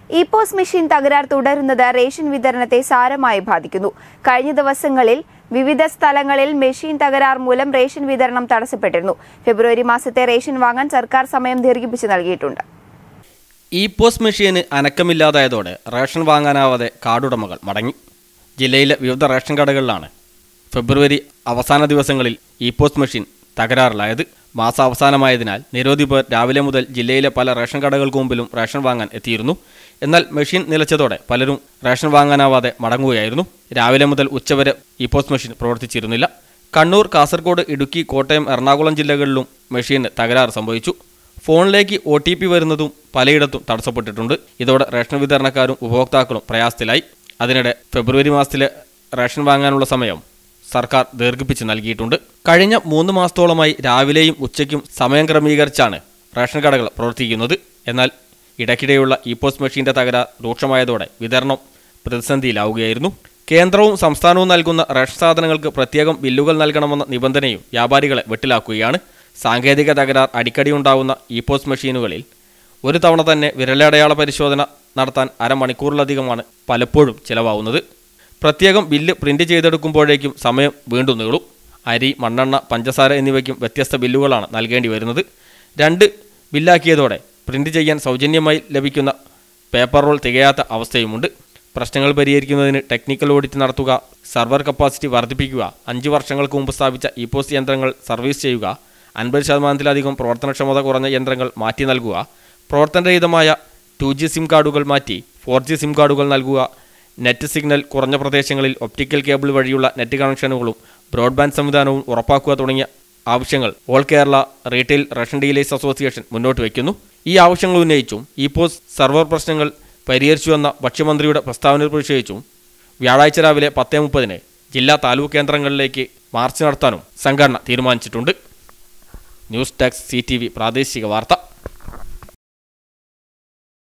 E POS machine തകരാർ തുടരുന്നത് ration വിതരണത്തെ സാരമായി ബാധിക്കുന്നു കഴിഞ്ഞ ദിവസങ്ങളിൽ വിവിധ സ്ഥലങ്ങളിൽ മെഷീൻ തകരാർ മൂലം റേഷൻ വിതരണം തടസ്സപ്പെട്ടിരുന്നു ഫെബ്രുവരി മാസത്തെ റേഷൻ വാങ്ങാൻ സർക്കാർ സമയം ദീർഘിപ്പിച്ച് നൽകിയിട്ടുണ്ട് ഇ പോസ് മെഷീന് അനക്കമില്ലാതായതോടെ റേഷൻ വാങ്ങാനാവാതെ കാർഡുടമകൾ മടങ്ങി ജില്ലയിലെ വിവിധ റേഷൻ കടകളിലാണ് ഫെബ്രുവരി അവസാന ദിവസങ്ങളിൽ ഇ പോസ് മെഷീൻ തകരാറിലായത് മാസാവസാനമായതിനാൽ നിരവധി പേർ രാവിലെ മുതൽ ജില്ലയിലെ പല റേഷൻ കടകൾക്ക് മുമ്പിലും റേഷൻ വാങ്ങാൻ എത്തിയിരുന്നു എന്നാൽ മെഷീൻ നിലച്ചതോടെ പലരും റേഷൻ വാങ്ങാനാവാതെ മടങ്ങുകയായിരുന്നു രാവിലെ മുതൽ ഉച്ചവരെ ഇ പോസ് മെഷീൻ പ്രവർത്തിച്ചിരുന്നില്ല കണ്ണൂർ കാസർഗോഡ് ഇടുക്കി കോട്ടയം എറണാകുളം ജില്ലകളിലും മെഷീന് തകരാറ് സംഭവിച്ചു ഫോണിലേക്ക് ഒ ടി പി വരുന്നതും പലയിടത്തും തടസ്സപ്പെട്ടിട്ടുണ്ട് ഇതോടെ റേഷൻ വിതരണക്കാരും ഉപഭോക്താക്കളും പ്രയാസത്തിലായി അതിനിടെ ഫെബ്രുവരി മാസത്തിലെ റേഷൻ വാങ്ങാനുള്ള സമയം സർക്കാർ ദീർഘിപ്പിച്ച് നൽകിയിട്ടുണ്ട് കഴിഞ്ഞ മൂന്ന് മാസത്തോളമായി രാവിലെയും ഉച്ചയ്ക്കും സമയം ക്രമീകരിച്ചാണ് റേഷൻ കടകൾ പ്രവർത്തിക്കുന്നത് എന്നാൽ ഇടയ്ക്കിടെയുള്ള ഇ പോസ്റ്റ് മെഷീന്റെ തകരാർ രൂക്ഷമായതോടെ വിതരണം പ്രതിസന്ധിയിലാവുകയായിരുന്നു കേന്ദ്രവും സംസ്ഥാനവും നൽകുന്ന റേഷൻ സാധനങ്ങൾക്ക് പ്രത്യേകം ബില്ലുകൾ നൽകണമെന്ന നിബന്ധനയും വ്യാപാരികളെ വെട്ടിലാക്കുകയാണ് സാങ്കേതിക തകരാർ അടിക്കടി ഉണ്ടാകുന്ന ഇ പോസ്റ്റ് മെഷീനുകളിൽ ഒരു തവണ തന്നെ വിരലടയാള പരിശോധന നടത്താൻ അരമണിക്കൂറിലധികമാണ് പലപ്പോഴും ചിലവാകുന്നത് പ്രത്യേകം ബില്ല് പ്രിന്റ് ചെയ്തെടുക്കുമ്പോഴേക്കും സമയം വീണ്ടും നീളും അരി മണ്ണെണ്ണ പഞ്ചസാര എന്നിവയ്ക്കും വ്യത്യസ്ത ബില്ലുകളാണ് നൽകേണ്ടി വരുന്നത് രണ്ട് ബില്ലാക്കിയതോടെ പ്രിന്റ് ചെയ്യാൻ സൗജന്യമായി ലഭിക്കുന്ന പേപ്പർ റോൾ തികയാത്ത അവസ്ഥയുമുണ്ട് പ്രശ്നങ്ങൾ പരിഹരിക്കുന്നതിന് ടെക്നിക്കൽ ഓഡിറ്റ് നടത്തുക സർവർ കപ്പാസിറ്റി വർദ്ധിപ്പിക്കുക അഞ്ച് വർഷങ്ങൾക്ക് മുമ്പ് സ്ഥാപിച്ച ഇ പോസ്റ്റ് യന്ത്രങ്ങൾ സർവീസ് ചെയ്യുക അൻപത് ശതമാനത്തിലധികം പ്രവർത്തനക്ഷമത കുറഞ്ഞ യന്ത്രങ്ങൾ മാറ്റി നൽകുക പ്രവർത്തനരഹിതമായ ടു ജി സിം കാർഡുകൾ മാറ്റി ഫോർ ജി സിം കാർഡുകൾ നൽകുക നെറ്റ് സിഗ്നൽ കുറഞ്ഞ പ്രദേശങ്ങളിൽ ഒപ്റ്റിക്കൽ കേബിൾ വഴിയുള്ള നെറ്റ് കണക്ഷനുകളും ബ്രോഡ്ബാൻഡ് സംവിധാനവും ഉറപ്പാക്കുക തുടങ്ങിയ ആവശ്യങ്ങൾ all Kerala retail ration dealers association മുന്നോട്ട് വയ്ക്കുന്നു ഈ ആവശ്യങ്ങൾ ഉന്നയിച്ചും ഇ പോസ്റ്റ് സർവർ പ്രശ്നങ്ങൾ പരിഹരിച്ചുവെന്ന ഭക്ഷ്യമന്ത്രിയുടെ പ്രസ്താവന പ്രതിഷേധിച്ചും വ്യാഴാഴ്ച രാവിലെ പത്തേ മുപ്പതിന് ജില്ലാ താലൂക്ക് കേന്ദ്രങ്ങളിലേക്ക് മാർച്ച് നടത്താനും സംഘടന തീരുമാനിച്ചിട്ടുണ്ട് ന്യൂസ് ഡെസ്ക് സി പ്രാദേശിക വാർത്ത